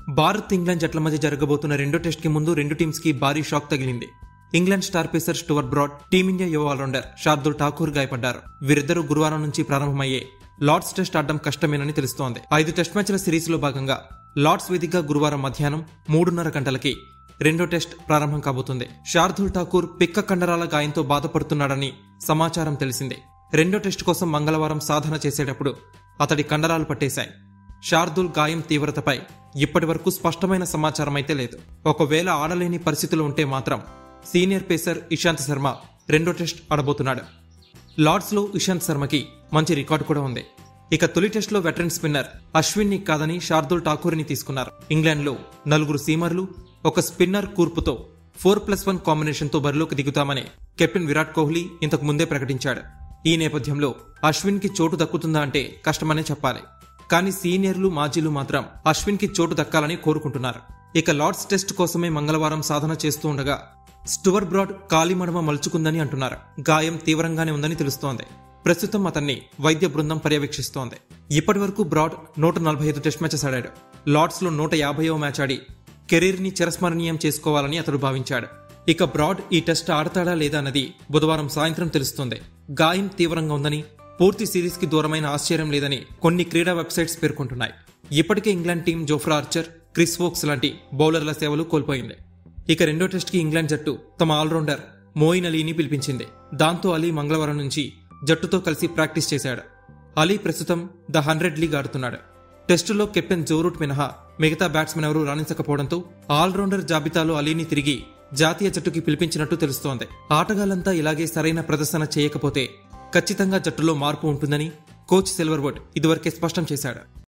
Bharat England జట్ల మధ్య జరగబోతున్న రెండో టెస్ట్ కి ముందు రెండు టీమ్స్ కి భారీ షాక్ తగిలింది England star pacer Stuart Broad team India యువ ఆల్రౌండర్ షార్దుల్ ఠాకూర్ గాయపడ్డారు వీరిద్దరూ గురువారం నుంచి ప్రారంభమయ్యే లార్డ్స్ టెస్ట్ ఆడడం కష్టమేనని తెలుస్తోంది ఐదు టెస్ట్ మ్యాచ్ల సిరీస్ లో భాగంగా లార్డ్స్ వేదికగా గురువారం మధ్యాహ్నం మూడున్నర గంటలకి రెండో టెస్ట్ ప్రారంభం కాబోతుంది శార్దుల్ ఠాకూర్ పిక్క కండరాల గాయంతో బాధపడుతున్నాడని సమాచారం తెలిసిందే రెండో టెస్ట్ కోసం మంగళవారం సాధన చేసేటప్పుడు అతడి కండరాలు పట్టేశాయి శార్దుల్ గాయం తీవ్రతపై ఇప్పటి వరకు స్పష్టమైన సమాచారం అయితే లేదు ఒకవేళ ఆడలేని పరిస్థితులు ఉంటే మాత్రం సీనియర్ పేసర్ ఇషాంత్ శర్మ రెండో టెస్ట్ ఆడబోతున్నాడు లార్డ్స్ లో ఇషాంత్ శర్మకి మంచి రికార్డు కూడా ఉంది ఇక తొలి టెస్ట్ లో వెటరన్ స్పిన్నర్ అశ్విన్ ని కాదని శార్దుల్ ఠాకూర్ ని తీసుకున్నారు ఇంగ్లాండ్ లో నలుగురు సీమర్లు ఒక స్పిన్నర్ కూర్పుతో ఫోర్ ప్లస్ వన్ కాంబినేషన్ తో బరిలోకి దిగుతామని కెప్టెన్ విరాట్ కోహ్లీ ఇంతకు ముందే ప్రకటించాడు ఈ నేపథ్యంలో అశ్విన్ కి చోటు దక్కుతుందా అంటే కష్టమనే చెప్పాలి కానీ సీనియర్లు మాజీలు మాత్రం అశ్విన్ కి చోటు దక్కాలని కోరుకుంటున్నారు ఇక లార్డ్స్ టెస్ట్ కోసమే మంగళవారం సాధన చేస్తూ ఉండగా స్టువర్ బ్రాడ్ కాలిమడమ మలుచుకుందని అంటున్నారు గాయం తీవ్రంగానే ఉందని తెలుస్తోంది ప్రస్తుతం అతన్ని వైద్య బృందం పర్యవేక్షిస్తోంది ఇప్పటి వరకు బ్రాడ్ నూట నలభై ఐదు టెస్ట్ మ్యాచెస్ ఆడాడు లార్డ్స్ లో నూట యాభైవ మ్యాచ్ ఆడి కెరీర్ ని చిరస్మరణీయం చేసుకోవాలని అతడు భావించాడు ఇక బ్రాడ్ ఈ టెస్ట్ ఆడతాడా లేదా అన్నది బుధవారం సాయంత్రం తెలుస్తుంది గాయం తీవ్రంగా ఉందని పూర్తి సిరీస్ కి దూరమైన ఆశ్చర్యం లేదని కొన్ని క్రీడా వెబ్సైట్స్ పేర్కొంటున్నాయి ఇప్పటికే England team Jofra Archer Chris Woakes లాంటి బౌలర్ల సేవలు కోల్పోయింది ఇక రెండో టెస్ట్ కి ఇంగ్లాండ్ జట్టు తమ ఆల్రౌండర్ మోయిన్ అలీని పిలిపించింది దాంతో అలీ మంగళవారం నుంచి జట్టుతో కలిసి ప్రాక్టీస్ చేశాడు అలీ ప్రస్తుతం ద హండ్రెడ్ లీగ్ ఆడుతున్నాడు టెస్టులో కెప్టెన్ జోరూట్ మినహా మిగతా బ్యాట్స్మెన్ ఎవరూ రాణించకపోవడంతో ఆల్రౌండర్ జాబితాలో అలీని తిరిగి జాతీయ జట్టుకి పిలిపించినట్టు తెలుస్తోంది ఆటగాళ్లంతా ఇలాగే సరైన ప్రదర్శన చేయకపోతే ఖచ్చితంగా జట్టులో మార్పు ఉంటుందని కోచ్ సిల్వర్వుడ్ ఇదివరకే స్పష్టం చేశాడు